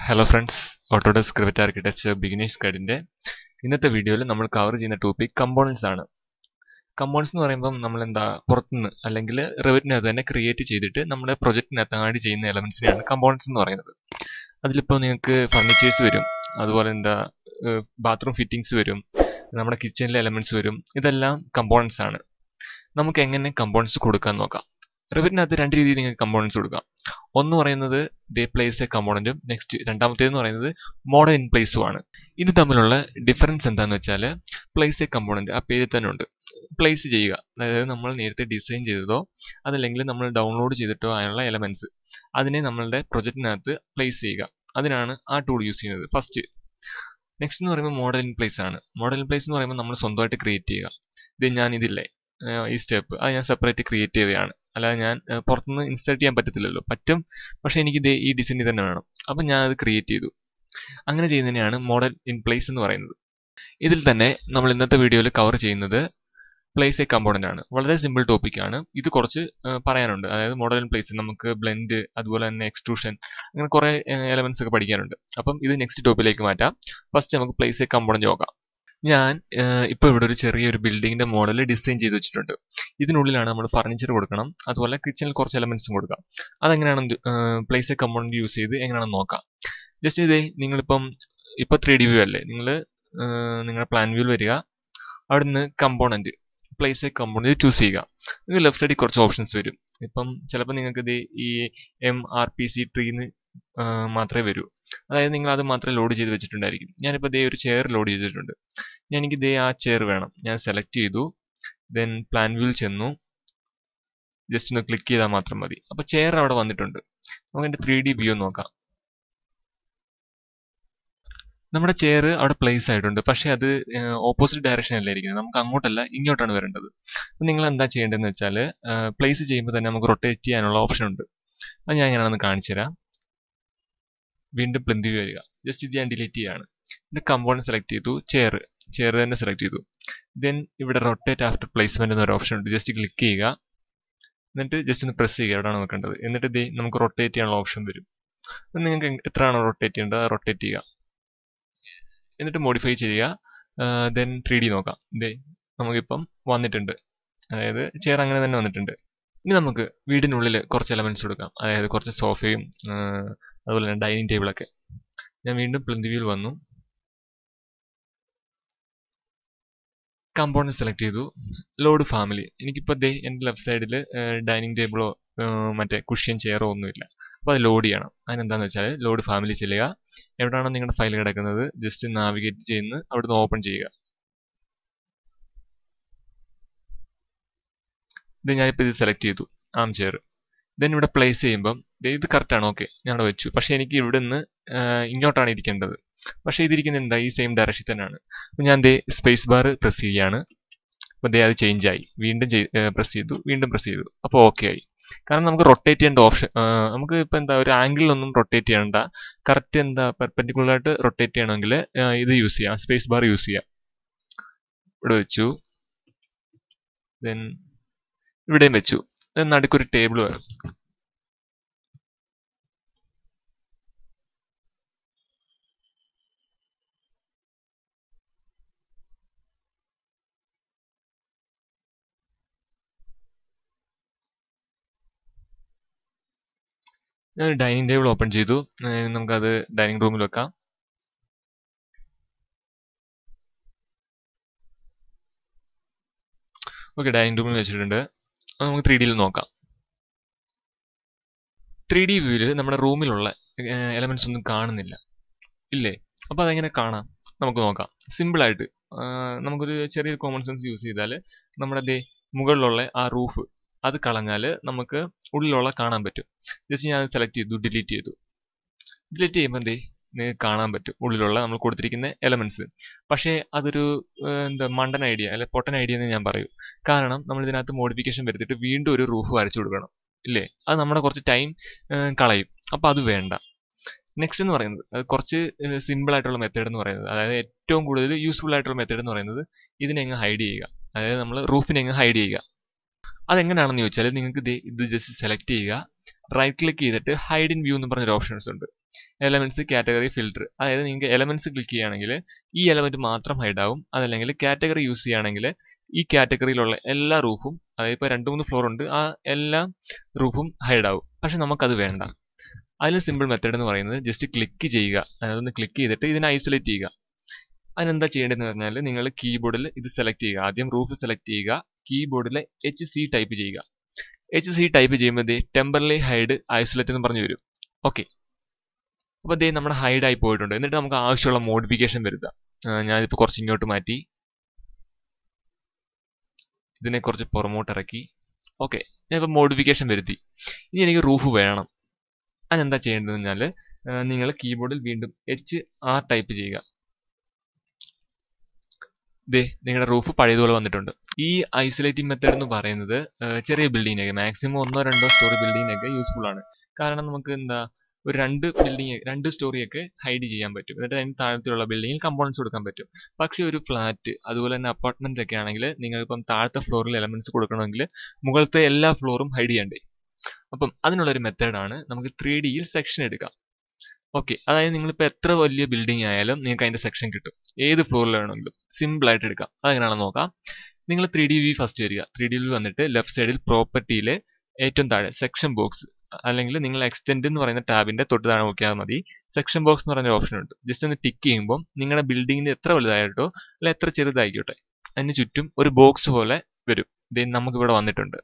hello friends Autodesk Revit architecture beginners ഗൈഡിന്റെ ഇന്നത്തെ വീഡിയോയിൽ നമ്മൾ കവർ ചെയ്യുന്ന ടോപ്പിക് കമ്പോണൻസ് ആണ് കമ്പോണൻസ് എന്ന് പറയുമ്പോൾ നമ്മൾ എന്താ പുറത്തുനിന്ന് അല്ലെങ്കിൽ റെവറ്റിനകത്ത് തന്നെ ക്രിയേറ്റ് ചെയ്തിട്ട് നമ്മുടെ പ്രൊജക്റ്റിനകത്ത് ആഡ് ചെയ്യുന്ന എലമെന്റ്സിനെയാണ് കമ്പോണൻസ് എന്ന് പറയുന്നത് അതിലിപ്പോൾ നിങ്ങൾക്ക് ഫർണിച്ചേഴ്സ് വരും അതുപോലെ എന്താ ബാത്റൂം ഫിറ്റിംഗ്സ് വരും നമ്മുടെ കിച്ചണിലെ എലമെന്റ്സ് വരും ഇതെല്ലാം കമ്പോണൻസ് ആണ് നമുക്ക് എങ്ങനെ കമ്പോണൻസ് കൊടുക്കാൻ നോക്കാം റിവറ്റിനകത്ത് രണ്ട് രീതിയിൽ നിങ്ങൾക്ക് കമ്പോണൻസ് കൊടുക്കാം ഒന്ന് പറയുന്നത് ദേ പ്ലേസ് എ കമ്പോണന്റും നെക്സ്റ്റ് രണ്ടാമത്തേന്ന് പറയുന്നത് മോഡൽ ഇൻ പ്ലേസും ആണ് ഇത് തമ്മിലുള്ള ഡിഫറൻസ് എന്താന്ന് വെച്ചാൽ പ്ലേസ് എ കമ്പോണന്റ് ആ പേരിൽ തന്നെ ഉണ്ട് പ്ലേസ് ചെയ്യുക അതായത് നമ്മൾ നേരത്തെ ഡിസൈൻ ചെയ്തതോ അതല്ലെങ്കിൽ നമ്മൾ ഡൗൺലോഡ് ചെയ്തിട്ടോ ആയുള്ള എലമെന്റ്സ് അതിനെ നമ്മളുടെ പ്രൊജക്റ്റിനകത്ത് പ്ലേസ് ചെയ്യുക അതിനാണ് ആ ടൂൾ യൂസ് ചെയ്യുന്നത് ഫസ്റ്റ് നെക്സ്റ്റ് എന്ന് പറയുമ്പോൾ മോഡൽ ഇൻ പ്ലേസ് ആണ് മോഡൽ ഇൻ പ്ലേസ് എന്ന് പറയുമ്പോൾ നമ്മൾ സ്വന്തമായിട്ട് ക്രിയേറ്റ് ചെയ്യുക ഇത് ഞാൻ ഇതില്ലേ ഈ സ്റ്റെപ്പ് അത് ഞാൻ സെപ്പറേറ്റ് ക്രിയേറ്റ് ചെയ്തതാണ് അല്ലാതെ ഞാൻ പുറത്തുനിന്ന് ഇൻസ്റ്റാർട്ട് ചെയ്യാൻ പറ്റത്തില്ലല്ലോ പറ്റും പക്ഷേ എനിക്ക് ഇത് ഈ ഡിസൈനിൽ തന്നെ വേണം അപ്പം ഞാൻ അത് ക്രിയേറ്റ് ചെയ്തു അങ്ങനെ ചെയ്യുന്നതിനെയാണ് മോഡൽ ഇൻ പ്ലേസ് എന്ന് പറയുന്നത് ഇതിൽ തന്നെ നമ്മൾ ഇന്നത്തെ വീഡിയോയിൽ കവർ ചെയ്യുന്നത് പ്ലേസ് എ കമ്പോണന്റ് ആണ് വളരെ സിമ്പിൾ ടോപ്പിക് ആണ് ഇത് കുറച്ച് പറയാനുണ്ട് അതായത് മോഡൽ ഇൻ പ്ലേസ് നമുക്ക് ബ്ലെൻഡ് അതുപോലെ തന്നെ എക്സ്ട്രൂഷൻ അങ്ങനെ കുറേ എലമെന്റ്സ് ഒക്കെ പഠിക്കാനുണ്ട് അപ്പം ഇത് നെക്സ്റ്റ് ടോപ്പിലേക്ക് മാറ്റാം ഫസ്റ്റ് നമുക്ക് പ്ലേസ് എ കമ്പോണന്റ് നോക്കാം ഞാൻ ഇപ്പോൾ ഇവിടെ ഒരു ചെറിയൊരു ബിൽഡിങ്ങിന്റെ മോഡൽ ഡിസൈൻ ചെയ്ത് വെച്ചിട്ടുണ്ട് ഇതിനുള്ളിലാണ് നമ്മൾ ഫർണിച്ചർ കൊടുക്കണം അതുപോലെ കിച്ചണിൽ കുറച്ച് എലമെന്റ്സും കൊടുക്കാം അതെങ്ങനെയാണ് പ്ലേസ് എ കമ്പോണന്റ് യൂസ് ചെയ്ത് എങ്ങനെയാണെന്ന് നോക്കാം ജസ്റ്റ് ഇതേ നിങ്ങളിപ്പം ഇപ്പോൾ ത്രീ ഡി വ്യൂ അല്ലേ നിങ്ങൾ നിങ്ങളുടെ പ്ലാൻ വ്യൂവിൽ വരിക അവിടുന്ന് component place a component choose ചെയ്യുക നിങ്ങൾക്ക് ലെഫ്റ്റ് സൈഡിൽ കുറച്ച് ഓപ്ഷൻസ് വരും ഇപ്പം ചിലപ്പോൾ നിങ്ങൾക്ക് ഇത് ഈ എം ആർ പി സി ട്രീന്ന് മാത്രമേ വരൂ അതായത് നിങ്ങൾ അത് മാത്രമേ ലോഡ് ചെയ്ത് വെച്ചിട്ടുണ്ടായിരിക്കും ഞാനിപ്പോൾ ദേ ഒരു ചെയർ ലോഡ് ചെയ്തിട്ടുണ്ട് ഞാൻ എനിക്ക് ദേ ആ ചെയർ വേണം ഞാൻ സെലക്ട് ചെയ്തു ദെൻ പ്ലാൻ വ്യൂവിൽ ചെന്നു ജസ്റ്റ് ഒന്ന് ക്ലിക്ക് ചെയ്താൽ മാത്രം മതി അപ്പോൾ ചെയർ അവിടെ വന്നിട്ടുണ്ട് നമുക്ക് എൻ്റെ ത്രീ ഡി വ്യൂ നോക്കാം നമ്മുടെ ചെയർ അവിടെ പ്ലേസ് ആയിട്ടുണ്ട് പക്ഷേ അത് ഓപ്പോസിറ്റ് ഡയറക്ഷൻ അല്ല ഇരിക്കുന്നത് നമുക്ക് അങ്ങോട്ടല്ല ഇങ്ങോട്ടാണ് വരേണ്ടത് അപ്പം നിങ്ങൾ എന്താ ചെയ്യേണ്ടതെന്ന് വെച്ചാൽ പ്ലേസ് ചെയ്യുമ്പോൾ തന്നെ നമുക്ക് റൊട്ടേറ്റ് ചെയ്യാനുള്ള ഓപ്ഷൻ ഉണ്ട് അത് ഞാൻ എങ്ങനെയാണെന്ന് കാണിച്ചു തരാം വീണ്ടും പ്ലിന്ത് വ്യൂ വരിക ജസ്റ്റ് ഇത് ഞാൻ ഡിലീറ്റ് ചെയ്യാണ് എൻ്റെ കമ്പോണന്റ് സെലക്ട് ചെയ്തു ചെയർ ചെയർ തന്നെ സെലക്ട് ചെയ്തു ദെൻ ഇവിടെ റൊട്ടേറ്റ് ആഫ്റ്റർ പ്ലേസ്മെന്റ് എന്നൊരു ഓപ്ഷൻ ഉണ്ട് ജസ്റ്റ് ക്ലിക്ക് ചെയ്യുക എന്നിട്ട് ജസ്റ്റ് ഒന്ന് പ്രസ് ചെയ്യുക എവിടെയാണ് നോക്കേണ്ടത് എന്നിട്ട് ഇത് നമുക്ക് റൊട്ടേറ്റ് ചെയ്യാനുള്ള ഓപ്ഷൻ വരും നിങ്ങൾക്ക് എത്രയാണോ റൊട്ടേറ്റ് ചെയ്യേണ്ടത് റൊട്ടേറ്റ് ചെയ്യുക എന്നിട്ട് മോഡിഫൈ ചെയ്യുക ദെൻ ത്രീ ഡി നോക്കാം ഇതേ നമുക്കിപ്പം വന്നിട്ടുണ്ട് അതായത് ചെയർ അങ്ങനെ തന്നെ വന്നിട്ടുണ്ട് ഇനി നമുക്ക് വീടിനുള്ളിൽ കുറച്ച് എലമെന്റ്സ് കൊടുക്കാം അതായത് കുറച്ച് സോഫയും അതുപോലെ തന്നെ ഡൈനിങ് ടേബിളൊക്കെ ഞാൻ വീണ്ടും പ്ലിന്ത് വ്യൂവിൽ വന്നു കമ്പോണന്റ് സെലക്ട് ചെയ്തു ലോഡ് ഫാമിലി എനിക്കിപ്പോൾ ദേ എൻ്റെ ലെഫ്റ്റ് സൈഡിൽ ഡൈനിങ് ടേബിളോ മറ്റേ കുഷ്യൻ ചെയറോ ഒന്നുമില്ല അപ്പോൾ അത് ലോഡ് ചെയ്യണം അതിനെന്താണെന്ന് വെച്ചാൽ ലോഡ് ഫാമിലി ചെല്ലുക എവിടെയാണോ നിങ്ങളുടെ ഫയൽ കിടക്കുന്നത് ജസ്റ്റ് നാവിഗേറ്റ് ചെയ്യുന്ന അവിടുന്ന് ഓപ്പൺ ചെയ്യുക ഇത് ഞാനിപ്പോൾ ഇത് സെലക്ട് ചെയ്തു ആം ചെയർ ദെൻ ഇവിടെ പ്ലേസ് ചെയ്യുമ്പം ഇത് കറക്റ്റ് ആണ് ഓക്കെ ഞാൻ അവിടെ വെച്ചു പക്ഷേ എനിക്ക് ഇവിടെ നിന്ന് ഇങ്ങോട്ടാണ് ഇരിക്കേണ്ടത് പക്ഷേ ഇതിരിക്കുന്നത് എന്താ ഈ സെയിം ഡയറക്ഷൻ തന്നെയാണ് അപ്പം ഞാൻ ദേ സ്പേസ് ബാർ പ്രസ് ചെയ്യാണ് അപ്പോൾ ദേ അത് ചേഞ്ച് ആയി വീണ്ടും പ്രസ് ചെയ്തു വീണ്ടും പ്രസ് ചെയ്തു അപ്പോൾ ഓക്കെ ആയി കാരണം നമുക്ക് റൊട്ടേറ്റ് ചെയ്യേണ്ട ഓപ്ഷൻ നമുക്ക് ഇപ്പം എന്താ ഒരു ആംഗിളിലൊന്നും റൊട്ടേറ്റ് ചെയ്യണ്ട കറക്റ്റ് എന്താ പെർപെൻഡിക്കുലർ ആയിട്ട് റൊട്ടേറ്റ് ചെയ്യണമെങ്കിൽ ഇത് യൂസ് ചെയ്യാം സ്പേസ് ബാർ യൂസ് ചെയ്യാം ഇവിടെ വെച്ചു ദെൻ ഇവിടെയും വെച്ചു നടുക്കൊരു ടേബിൾ വരും ഞാൻ ഡൈനിങ് ടേബിൾ ഓപ്പൺ ചെയ്തു നമുക്കത് ഡൈനിങ് റൂമിൽ വെക്കാം ഓക്കെ ഡൈനിങ് റൂമിൽ വെച്ചിട്ടുണ്ട് നമുക്ക് ത്രീ ഡിയിൽ നോക്കാം ത്രീ ഡി വ്യൂവിൽ നമ്മുടെ റൂമിലുള്ള എലമെന്റ്സ് ഒന്നും കാണുന്നില്ല ഇല്ലേ അപ്പോൾ അതെങ്ങനെ കാണാം നമുക്ക് നോക്കാം സിമ്പിളായിട്ട് നമുക്കൊരു ചെറിയൊരു കോമൺ സെൻസ് യൂസ് ചെയ്താൽ നമ്മുടെ ദേ മുകളിലുള്ള ആ റൂഫ് അത് കളഞ്ഞാൽ നമുക്ക് ഉള്ളിലുള്ള കാണാൻ പറ്റും ജസ്റ്റ് ഞാൻ സെലക്ട് ചെയ്തു ഡിലീറ്റ് ചെയ്തു ഡിലീറ്റ് ചെയ്യുമ്പോൾ എന്തേ നിങ്ങൾക്ക് കാണാൻ പറ്റും ഉള്ളിലുള്ള നമ്മൾ കൊടുത്തിരിക്കുന്ന എലമെന്റ്സ് പക്ഷേ അതൊരു എന്താ മണ്ടൻ ഐഡിയ അല്ലെ പൊട്ടൻ ഐഡിയ എന്ന് ഞാൻ പറയൂ കാരണം നമ്മൾ ഇതിനകത്ത് മോഡിഫിക്കേഷൻ വരുത്തിയിട്ട് വീണ്ടും ഒരു റൂഫ് വരച്ചു കൊടുക്കണം ഇല്ലേ അത് നമ്മുടെ കുറച്ച് ടൈം കളയും അപ്പോൾ അത് വേണ്ട നെക്സ്റ്റ് എന്ന് പറയുന്നത് അത് കുറച്ച് സിമ്പിൾ ആയിട്ടുള്ള മെത്തേഡ് എന്ന് പറയുന്നത് അതായത് ഏറ്റവും കൂടുതൽ യൂസ്ഫുൾ ആയിട്ടുള്ള മെത്തേഡ് എന്ന് പറയുന്നത് ഇതിനെ അങ്ങ് ഹൈഡ് ചെയ്യുക അതായത് നമ്മൾ റൂഫിനെ അങ്ങ് ഹൈഡ് ചെയ്യുക അതെങ്ങനെയാണെന്ന് ചോദിച്ചാൽ നിങ്ങൾക്ക് ഇത് ഇത് ജസ്റ്റ് സെലക്ട് ചെയ്യുക റൈറ്റ് ക്ലിക്ക് ചെയ്തിട്ട് ഹൈഡ് ഇൻ വ്യൂ എന്ന് പറഞ്ഞൊരു ഓപ്ഷൻസ് ഉണ്ട് എലമെന്റ്സ് കാറ്റഗറി ഫിൽട്ടർ അതായത് നിങ്ങൾക്ക് എലമെന്റ്സ് ക്ലിക്ക് ചെയ്യുകയാണെങ്കിൽ ഈ എലമെന്റ് മാത്രം ഹൈഡ് ആവും അതല്ലെങ്കിൽ കാറ്റഗറി യൂസ് ചെയ്യുകയാണെങ്കിൽ ഈ കാറ്റഗറിയിലുള്ള എല്ലാ റൂഫും അതായത് ഇപ്പോൾ രണ്ട് മൂന്ന് ഫ്ലോർ ഉണ്ട് ആ എല്ലാ റൂഫും ഹൈഡ് ആവും പക്ഷെ നമുക്കത് വേണ്ട അതിൽ സിമ്പിൾ മെത്തേഡ് എന്ന് പറയുന്നത് ജസ്റ്റ് ക്ലിക്ക് ചെയ്യുക അതൊന്ന് ക്ലിക്ക് ചെയ്തിട്ട് ഇതിനെ ഐസൊലേറ്റ് ചെയ്യുക അതിനെന്താ ചെയ്യേണ്ടതെന്ന് പറഞ്ഞാൽ നിങ്ങൾ കീബോർഡിൽ ഇത് സെലക്ട് ചെയ്യുക ആദ്യം റൂഫ് സെലക്ട് ചെയ്യുക കീബോർഡിൽ എച്ച് സി ടൈപ്പ് ചെയ്യുക എച്ച് സി ടൈപ്പ് ചെയ്യുമ്പോൾ ദേ ടെമ്പറലി ഹൈഡ് ഐസൊലേറ്റ് എന്ന് പറഞ്ഞു വരും ഓക്കെ അപ്പോൾ ദേ നമ്മുടെ ഹൈഡ് ആയി പോയിട്ടുണ്ട് എന്നിട്ട് നമുക്ക് ആവശ്യമുള്ള മോഡിഫിക്കേഷൻ വരുത്താം ഞാനിപ്പോൾ കുറച്ച് ഇങ്ങോട്ട് മാറ്റി ഇതിനെ കുറച്ച് പുറമോട്ട് ഇറക്കി ഓക്കെ ഞാനിപ്പോൾ മോഡിഫിക്കേഷൻ വരുത്തി ഇനി എനിക്ക് റൂഫ് വേണം അതിനെന്താ ചെയ്യേണ്ടതെന്ന് പറഞ്ഞാൽ നിങ്ങൾ കീബോർഡിൽ വീണ്ടും എച്ച് ആർ ടൈപ്പ് ചെയ്യുക ദേ നിങ്ങളുടെ റൂഫ് പഴയതുപോലെ വന്നിട്ടുണ്ട് ഈ ഐസൊലേറ്റിംഗ് മെത്തേഡ് എന്ന് പറയുന്നത് ചെറിയ ബിൽഡിങ്ങിനൊക്കെ മാക്സിമം ഒന്നോ രണ്ടോ സ്റ്റോറി ബിൽഡിങ്ങിനൊക്കെ യൂസ്ഫുൾ ആണ് കാരണം നമുക്ക് എന്താ ഒരു രണ്ട് ബിൽഡിംഗ് രണ്ട് സ്റ്റോറിയൊക്കെ ഹൈഡ് ചെയ്യാൻ പറ്റും എന്നിട്ട് അതിന് താഴത്തുള്ള ബിൽഡിങ്ങിൽ കമ്പോണൻസ് കൊടുക്കാൻ പറ്റും പക്ഷേ ഒരു ഫ്ലാറ്റ് അതുപോലെ തന്നെ അപ്പാർട്ട്മെന്റ്സ് ഒക്കെ ആണെങ്കിൽ നിങ്ങളിപ്പം താഴത്തെ ഫ്ലോറിൽ എലമെന്റ്സ് കൊടുക്കണമെങ്കിൽ മുകളിലത്തെ എല്ലാ ഫ്ലോറും ഹൈഡ് ചെയ്യണ്ടേ അപ്പം അതിനുള്ളൊരു മെത്തേഡാണ് നമുക്ക് ത്രീ ഡിയിൽ സെക്ഷൻ എടുക്കാം ഓക്കെ അതായത് നിങ്ങളിപ്പോൾ എത്ര വലിയ ബിൽഡിംഗ് ആയാലും നിങ്ങൾക്ക് അതിന്റെ സെക്ഷൻ കിട്ടും ഏത് ഫ്ലോറിൽ വേണമെങ്കിലും സിമ്പിൾ ആയിട്ട് എടുക്കാം അതെങ്ങനെയാണെന്ന് നോക്കാം നിങ്ങൾ ത്രീ ഡി വി ഫസ്റ്റ് വരിക ത്രീ ഡി വി വന്നിട്ട് ലെഫ്റ്റ് സൈഡിൽ പ്രോപ്പർട്ടിയിൽ ഏറ്റവും താഴെ സെക്ഷൻ ബോക്സ് അല്ലെങ്കിൽ നിങ്ങൾ എക്സ്റ്റെൻഡ് എന്ന് പറയുന്ന ടാബിന്റെ തൊട്ട് താഴെ നോക്കിയാൽ മതി സെക്ഷൻ ബോക്സ് എന്ന് പറയുന്ന ഓപ്ഷൻ ഉണ്ട് ജസ്റ്റ് ഒന്ന് ടിക്ക് ചെയ്യുമ്പോൾ നിങ്ങളുടെ ബിൽഡിങ്ങിന് എത്ര വലുതായിട്ടോ അല്ല എത്ര ചെറുതായിക്കോട്ടെ അതിന് ചുറ്റും ഒരു ബോക്സ് പോലെ വരും ഇത് നമുക്ക് ഇവിടെ വന്നിട്ടുണ്ട്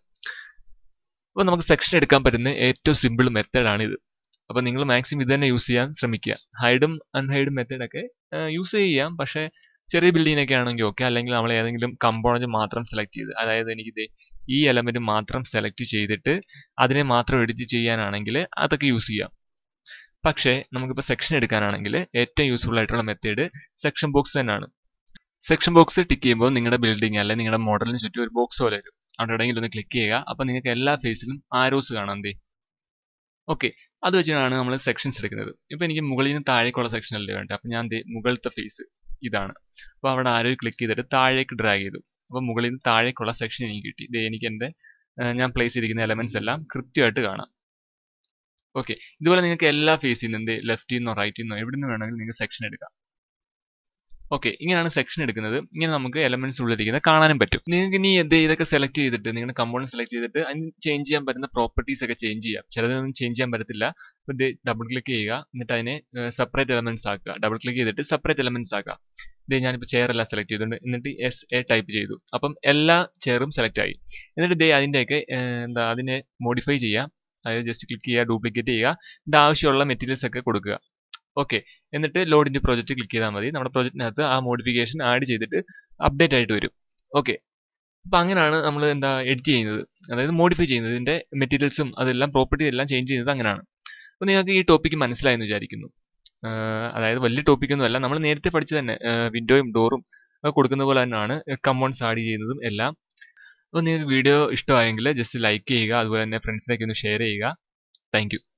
അപ്പോൾ നമുക്ക് സെക്ഷൻ എടുക്കാൻ പറ്റുന്ന ഏറ്റവും സിമ്പിൾ മെത്തേഡാണ് ഇത് അപ്പോൾ നിങ്ങൾ മാക്സിമം ഇത് തന്നെ യൂസ് ചെയ്യാൻ ശ്രമിക്കുക ഹൈഡും അൺഹൈഡും മെത്തേഡൊക്കെ യൂസ് ചെയ്യാം പക്ഷേ ചെറിയ ബിൽഡിങ്ങിനൊക്കെ ആണെങ്കിൽ ഓക്കെ അല്ലെങ്കിൽ നമ്മൾ ഏതെങ്കിലും കമ്പോണന്റ് മാത്രം സെലക്ട് ചെയ്ത് അതായത് എനിക്ക് ഈ എലമെന്റ് മാത്രം സെലക്ട് ചെയ്തിട്ട് അതിനെ മാത്രം എഡിറ്റ് ചെയ്യാനാണെങ്കിൽ അതൊക്കെ യൂസ് ചെയ്യാം പക്ഷേ നമുക്കിപ്പോൾ സെക്ഷൻ എടുക്കാനാണെങ്കിൽ ഏറ്റവും യൂസ്ഫുൾ ആയിട്ടുള്ള മെത്തേഡ് സെക്ഷൻ ബോക്സ് തന്നെയാണ് സെക്ഷൻ ബോക്സ് ടിക്ക് ചെയ്യുമ്പോൾ നിങ്ങളുടെ ബിൽഡിംഗ് അല്ലെങ്കിൽ നിങ്ങളുടെ മോഡലിന് ചുറ്റും ഒരു ബോക്സ് പോലെ വരും അവിടെ എവിടെയെങ്കിലും ഒന്ന് ക്ലിക്ക് ചെയ്യുക അപ്പോൾ നിങ്ങൾക്ക് എല്ലാ ഫേസിലും ആരോസ് കാണാം ദേ ഓക്കെ അത് വെച്ചാണ് നമ്മൾ സെക്ഷൻസ് എടുക്കുന്നത് ഇപ്പൊ എനിക്ക് മുകളിൽ നിന്ന് താഴേക്കുള്ള സെക്ഷൻ അല്ലേ വേണ്ടത് അപ്പൊ ഞാൻ മുകളിലത്തെ ഫേസ് ഇതാണ് അപ്പോൾ അവിടെ ആരോ ക്ലിക്ക് ചെയ്തിട്ട് താഴേക്ക് ഡ്രാഗ് ചെയ്തു അപ്പോൾ മുകളിൽ നിന്ന് താഴേക്കുള്ള സെക്ഷൻ എനിക്ക് കിട്ടി ഇത് എനിക്ക് എൻ്റെ ഞാൻ പ്ലേസ് ചെയ്തിരിക്കുന്ന എലമെന്റ്സ് എല്ലാം കൃത്യമായിട്ട് കാണാം ഓക്കെ ഇതുപോലെ നിങ്ങൾക്ക് എല്ലാ ഫേസിൽ നിന്ന് എന്ത് ലെഫ്റ്റിൽ നിന്നോ റൈറ്റിൽ നിന്നോ എവിടെ നിന്ന് വേണമെങ്കിലും നിങ്ങൾക്ക് സെക്ഷൻ എടുക്കാം ഓക്കെ ഇങ്ങനെയാണ് സെക്ഷൻ എടുക്കുന്നത് ഇങ്ങനെ നമുക്ക് എലമെന്റ്സ് ഉള്ളിരിക്കുന്നത് കാണാനും പറ്റും നിങ്ങൾക്ക് ഇനി ഇത് ഇതൊക്കെ സെലക്ട് ചെയ്തിട്ട് നിങ്ങളുടെ കമ്പോണന്റ് സെലക്ട് ചെയ്തിട്ട് അതിന് ചേഞ്ച് ചെയ്യാൻ പറ്റുന്ന പ്രോപ്പർട്ടീസ് ഒക്കെ ചേഞ്ച് ചെയ്യാം ചിലതൊന്നും ചേഞ്ച് ചെയ്യാൻ പറ്റത്തില്ല അപ്പോൾ ഇത് ഡബിൾ ക്ലിക്ക് ചെയ്യുക എന്നിട്ട് അതിനെ സെപ്പറേറ്റ് എലമെന്റ്സ് ആക്കുക ഡബിൾ ക്ലിക്ക് ചെയ്തിട്ട് സെപ്പറേറ്റ് എലമെന്റ്സ് ആക്കുക ഇത് ഞാനിപ്പോൾ ചെയർ എല്ലാം സെലക്ട് ചെയ്തിട്ടുണ്ട് എന്നിട്ട് എസ് എ ടൈപ്പ് ചെയ്തു അപ്പം എല്ലാ ചെയറും സെലക്ട് ആയി എന്നിട്ട് ഇതേ അതിൻ്റെയൊക്കെ എന്താ അതിനെ മോഡിഫൈ ചെയ്യാം അതായത് ജസ്റ്റ് ക്ലിക്ക് ചെയ്യുക ഡ്യൂപ്ലിക്കേറ്റ് ചെയ്യുക ഇത് ആവശ്യമുള്ള മെറ്റീരിയൽസ് ഒക്കെ കൊടുക്കുക ഓക്കെ എന്നിട്ട് ലോഡിന്റെ പ്രോജക്റ്റ് ക്ലിക്ക് ചെയ്താൽ മതി നമ്മുടെ പ്രോജക്റ്റിനകത്ത് ആ മോഡിഫിക്കേഷൻ ആഡ് ചെയ്തിട്ട് അപ്ഡേറ്റ് ആയിട്ട് വരും ഓക്കെ അപ്പം അങ്ങനെയാണ് നമ്മൾ എന്താ എഡിറ്റ് ചെയ്യുന്നത് അതായത് മോഡിഫൈ ചെയ്യുന്നത് ഇതിന്റെ മെറ്റീരിയൽസും അതെല്ലാം പ്രോപ്പർട്ടി എല്ലാം ചേഞ്ച് ചെയ്യുന്നത് അങ്ങനെയാണ് അപ്പോൾ നിങ്ങൾക്ക് ഈ ടോപ്പിക്ക് മനസ്സിലായെന്ന് വിചാരിക്കുന്നു അതായത് വലിയ ടോപ്പിക്കൊന്നും അല്ല നമ്മൾ നേരത്തെ പഠിച്ച തന്നെ വിൻഡോയും ഡോറും കൊടുക്കുന്ന പോലെ തന്നെയാണ് കമ്പൗണ്ട്സ് ആഡ് ചെയ്യുന്നതും എല്ലാം അപ്പോൾ നിങ്ങൾക്ക് വീഡിയോ ഇഷ്ടമായെങ്കിൽ ജസ്റ്റ് ലൈക്ക് ചെയ്യുക അതുപോലെ തന്നെ ഫ്രണ്ട്സിലേക്ക് ഒന്ന് ഷെയർ ചെയ്യുക താങ്ക്